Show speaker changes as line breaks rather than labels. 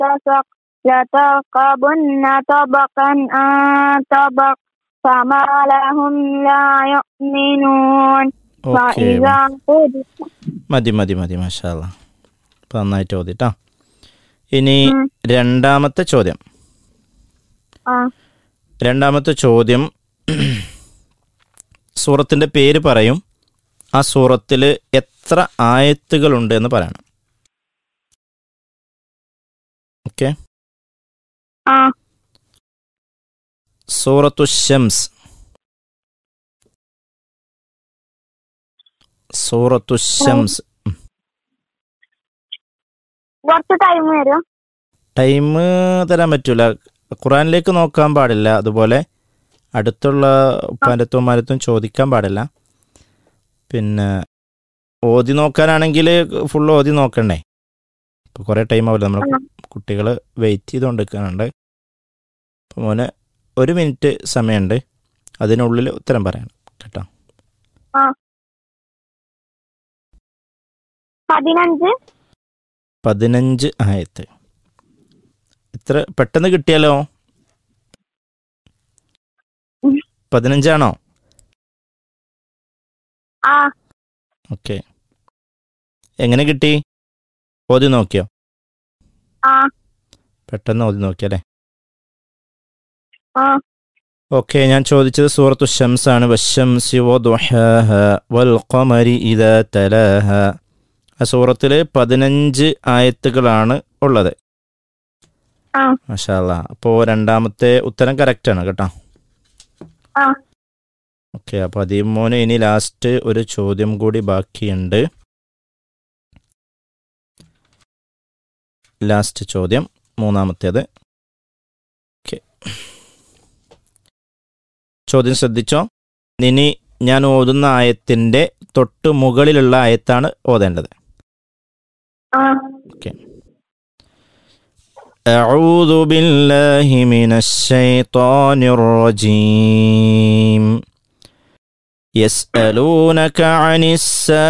واتسق لتركبن طبقا عن طبق فما لهم لا يؤمنون
okay
وإذا قضي
മതി മതി മതി മാഷാല്ല അപ്പം നന്നായിട്ട് ഓതിട്ടാ ഇനി
ഉം.
രണ്ടാമത്തെ ചോദ്യം
آه.
രണ്ടാമത്തെ ചോദ്യം സൂറത്തിൻ്റെ പേര് പറയും ആ സൂറത്തിൽ എത്ര ആയത്തുകളുണ്ട് എന്ന് പറയണം ഓക്കെ
آه.
സൂറത്തു ഷംസ് സൂറത്തു ഷംസ്
കുറച്ച് ടൈം വരും
ടൈം തരാൻ പറ്റൂല ഖുറാനിലേക്ക് നോക്കാൻ പാടില്ല അതുപോലെ അടുത്തുള്ള ഉപ്പാരത്തും ഉമ്മാരത്തും ചോദിക്കാൻ പാടില്ല പിന്നെ ഓതി നോക്കാനാണെങ്കിൽ ഫുൾ ഓതി നോക്കണ്ടേ ഇപ്പോൾ കുറേ ടൈം ആവില്ല നമ്മൾ
ഉം.
കുട്ടികൾ വെയിറ്റ് ചെയ്തുകൊണ്ട് നിൽക്കുന്നുണ്ട് അപ്പോൾ മോന് ഒരു മിനിറ്റ് സമയമുണ്ട് അതിനുള്ളിൽ ഉത്തരം പറയണം കേട്ടോ
പതിനഞ്ച്
പതിനഞ്ച് ആയത്ത് ഇത്ര പെട്ടെന്ന് കിട്ടിയാലോ
ഉം.
പതിനഞ്ചാണോ
ആ
ഓക്കെ എങ്ങനെ കിട്ടി ഓതി നോക്കിയോ
ആ
പെട്ടെന്ന് ഓതി നോക്കിയല്ലേ
ആ
ഓക്കെ ഞാൻ ചോദിച്ചത് സൂറത്തു ഷംസ് ആണ് വശംസി വദുഹാഹ വൽ ഖമരി ഇദാ തലാഹ ആ സൂറത്തിൽ പതിനഞ്ച് ആയത്തുകളാണ് ഉള്ളത്
ആ
മാഷാല്ല അപ്പോൾ രണ്ടാമത്തെ ഉത്തരം കറക്റ്റാണ് കേട്ടോ
ആ
ഓക്കെ അപ്പോൾ അതിമോന് ഇനി ലാസ്റ്റ് ഒരു ചോദ്യം കൂടി ബാക്കിയുണ്ട് ലാസ്റ്റ് ചോദ്യം മൂന്നാമത്തേത് ഓക്കെ ചോദ്യം ശ്രദ്ധിച്ചോ ഇനി ഞാൻ ഓതുന്ന ആയത്തിൻ്റെ തൊട്ട് മുകളിലുള്ള ആയത്താണ് ഓതേണ്ടത്
ആ
أعوذ بالله من الشيطان الرجيم يسألونك عن الساعة